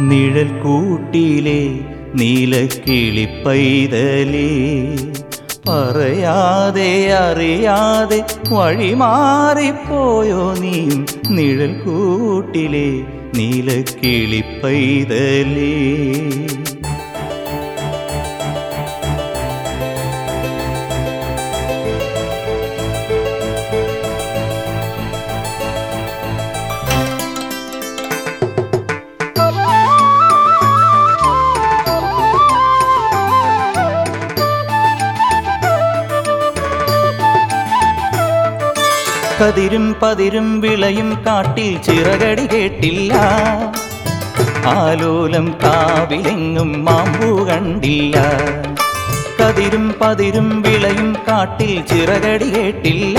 നിഴൽ കൂട്ടിലെ നീലക്കിളിപ്പൈതലേ പറയാതെ അറിയാതെ വഴിമാറിപ്പോയോ നീയും നിഴൽ കൂട്ടിലെ നീലക്കിളിപ്പൈതലേ കതിരും പതിരും വിളയും കാട്ടിൽ ചിറകടി കേട്ടില്ല ആലോലം കാവിലെങ്ങും മാമ്പു കണ്ടില്ല കതിരും പതിരും വിളയും കാട്ടിൽ ചിറകടി കേട്ടില്ല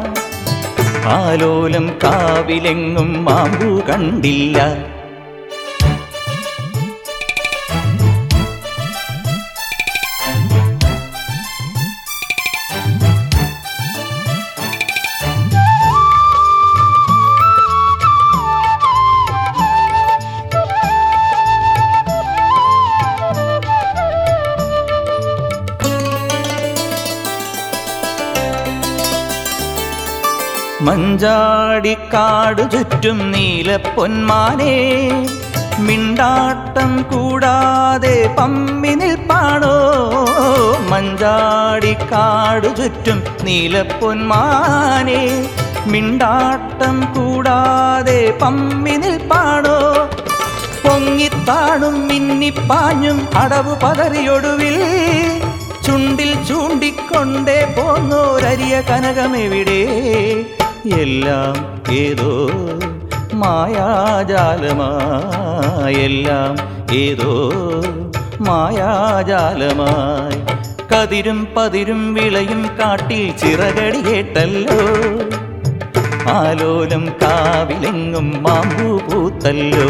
ആലോലം കാവിലെങ്ങും മാമ്പു കണ്ടില്ല മഞ്ചാടിക്കാട് ചുറ്റും നീലപ്പൊന്മാനെ മിണ്ടാട്ടം കൂടാതെ പമ്പി നിൽപ്പാണോ മഞ്ചാടിക്കാട് ചുറ്റും നീലപ്പൊന്മാനെ മിണ്ടാട്ടം കൂടാതെ പമ്പി നിൽപ്പാണോ പൊങ്ങിത്താണും മിന്നിപ്പാഞ്ഞും അടവ് പതറിയൊടുവിൽ ചുണ്ടിൽ ചൂണ്ടിക്കൊണ്ടേ പോന്നോരരിയ കനകമെവിടെ എല്ലാം ഏതോ മായാജാലമായെല്ലാം ഏതോ മായാജാലമായി കതിരും പതിരും വിളയും കാട്ടിൽ ചിറകടി കേട്ടല്ലോ ആലോലം കാവിലെങ്ങും മാമ്പു പൂത്തല്ലോ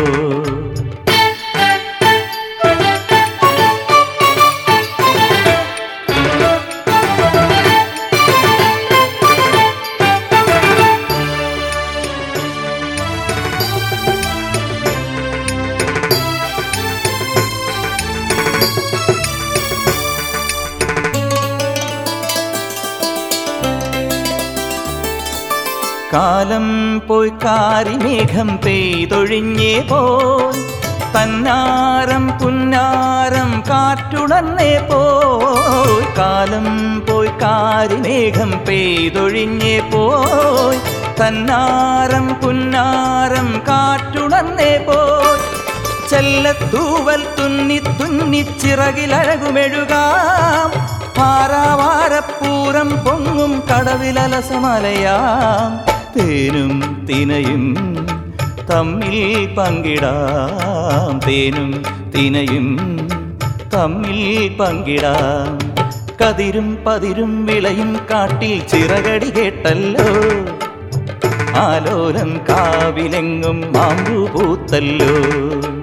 കാലം പോയി കാരിമേഘം പെയ്തൊഴിഞ്ഞേ പോയി തന്നാരം പുന്നാരം കാറ്റുണർന്നേ പോയി കാലം പോയി കാരിമേഘം പെയ്തൊഴിഞ്ഞേ പോയി തന്നാരം പുന്നാരം കാറ്റുണർന്നേ പോയി ചെല്ലത്തൂവൽ തുന്നി തുന്നി ചിറകിലഴകുമെഴുകാം പാറാവാരപ്പൂരം പൊങ്ങും കടവിലലസമലയാം തേനും തിനയും തമ്മിൽ പങ്കിടാം തേനും തിനയും തമ്മിൽ പങ്കിടാം കതിരും പതിരും വിളയും കാട്ടിൽ ചിറകടി കേട്ടല്ലോ ആലോലം കാവിലെങ്ങും മാമ്പു പൂത്തല്ലോ